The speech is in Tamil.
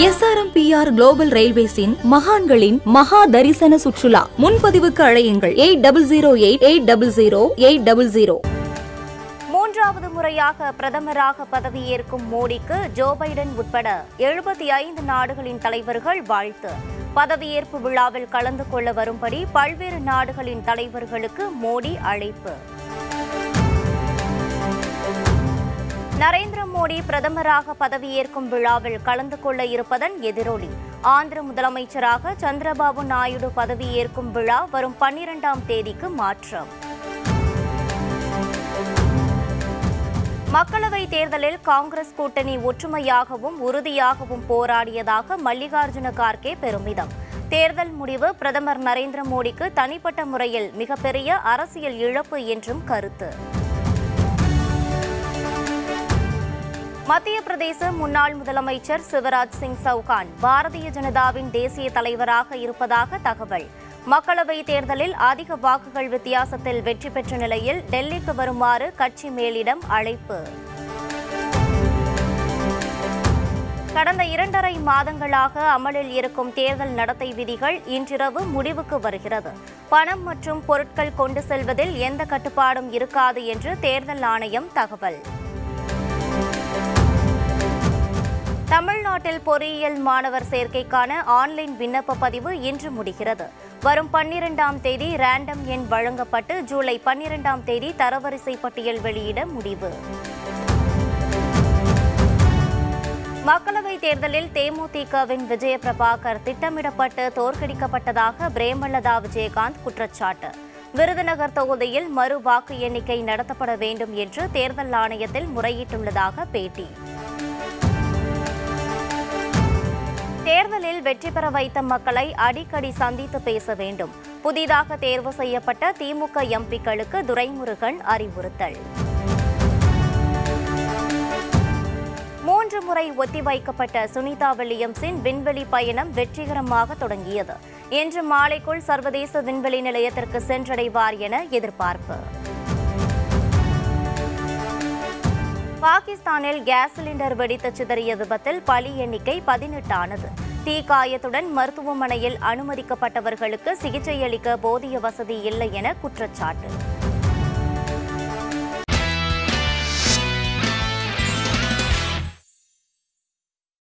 எஸ்ஆர்எம்பிஆர் குளோபல் ரயில்வேஸின் மகான்களின் மகா தரிசன சுற்றுலா முன்பதிவுக்கு அழையுங்கள் eight double zero eight eight double zero eight double zero மூன்றாவது முறையாக பிரதமராக பதவியேற்கும் மோடிக்கு ஜோ பைடன் உட்பட எழுபத்தி ஐந்து நாடுகளின் தலைவர்கள் வாழ்த்து பதவியேற்பு விழாவில் கலந்து கொள்ள வரும்படி பல்வேறு நாடுகளின் தலைவர்களுக்கு மோடி அழைப்பு நரேந்திர மோடி பிரதமராக பதவியேற்கும் விழாவில் கலந்து கொள்ள இருப்பதன் எதிரொலி ஆந்திர முதலமைச்சராக சந்திரபாபு நாயுடு பதவியேற்கும் விழா வரும் பன்னிரெண்டாம் தேதிக்கு மாற்றம் மக்களவை தேர்தலில் காங்கிரஸ் கூட்டணி ஒற்றுமையாகவும் உறுதியாகவும் போராடியதாக மல்லிகார்ஜுன கார்கே பெருமிதம் தேர்தல் முடிவு பிரதமர் நரேந்திர மோடிக்கு தனிப்பட்ட முறையில் மிகப்பெரிய அரசியல் இழப்பு என்றும் கருத்து மத்திய பிரதேச முன்னாள் முதலமைச்சர் சிவராஜ் சிங் சவுகான் பாரதிய ஜனதாவின் தேசிய தலைவராக இருப்பதாக தகவல் மக்களவை தேர்தலில் அதிக வாக்குகள் வித்தியாசத்தில் வெற்றி பெற்ற நிலையில் டெல்லிக்கு வருமாறு கட்சி மேலிடம் அழைப்பு கடந்த இரண்டரை மாதங்களாக அமலில் இருக்கும் தேர்தல் நடத்தை விதிகள் இன்றிரவு முடிவுக்கு வருகிறது பணம் மற்றும் பொருட்கள் கொண்டு செல்வதில் எந்த கட்டுப்பாடும் இருக்காது என்று தேர்தல் ஆணையம் தகவல் தமிழ்நாட்டில் பொறியியல் மாணவர் சேர்க்கைக்கான ஆன்லைன் விண்ணப்ப பதிவு இன்று முடிகிறது வரும் பன்னிரெண்டாம் தேதி ரேண்டம் எண் வழங்கப்பட்டு ஜூலை பன்னிரெண்டாம் தேதி தரவரிசை பட்டியல் வெளியிட முடிவு மக்களவைத் தேர்தலில் தேமுதிகவின் விஜய பிரபாகர் திட்டமிடப்பட்டு தோற்கடிக்கப்பட்டதாக பிரேமலதா விஜயகாந்த் குற்றச்சாட்டு விருதுநகர் தொகுதியில் மறு வாக்கு எண்ணிக்கை நடத்தப்பட வேண்டும் என்று தேர்தல் ஆணையத்தில் முறையிட்டுள்ளதாக பேட்டி தேர்தலில் வெற்றி பெற வைத்த மக்களை அடிக்கடி சந்தித்து பேச வேண்டும் புதிதாக தேர்வு செய்யப்பட்ட திமுக எம்பிக்களுக்கு துரைமுருகன் அறிவுறுத்தல் மூன்று முறை ஒத்திவைக்கப்பட்ட சுனிதா வில்லியம்ஸின் விண்வெளி பயணம் வெற்றிகரமாக தொடங்கியது இன்று மாலைக்குள் சர்வதேச விண்வெளி நிலையத்திற்கு சென்றடைவார் என எதிர்பார்ப்பு பாகிஸ்தானில் கேஸ் சிலிண்டர் வெடித்து சிதறிய விபத்தில் பலி எண்ணிக்கை பதினெட்டானது தீக்காயத்துடன் மருத்துவமனையில் அனுமதிக்கப்பட்டவர்களுக்கு சிகிச்சை அளிக்க போதிய வசதி இல்லை என குற்றச்சாட்டு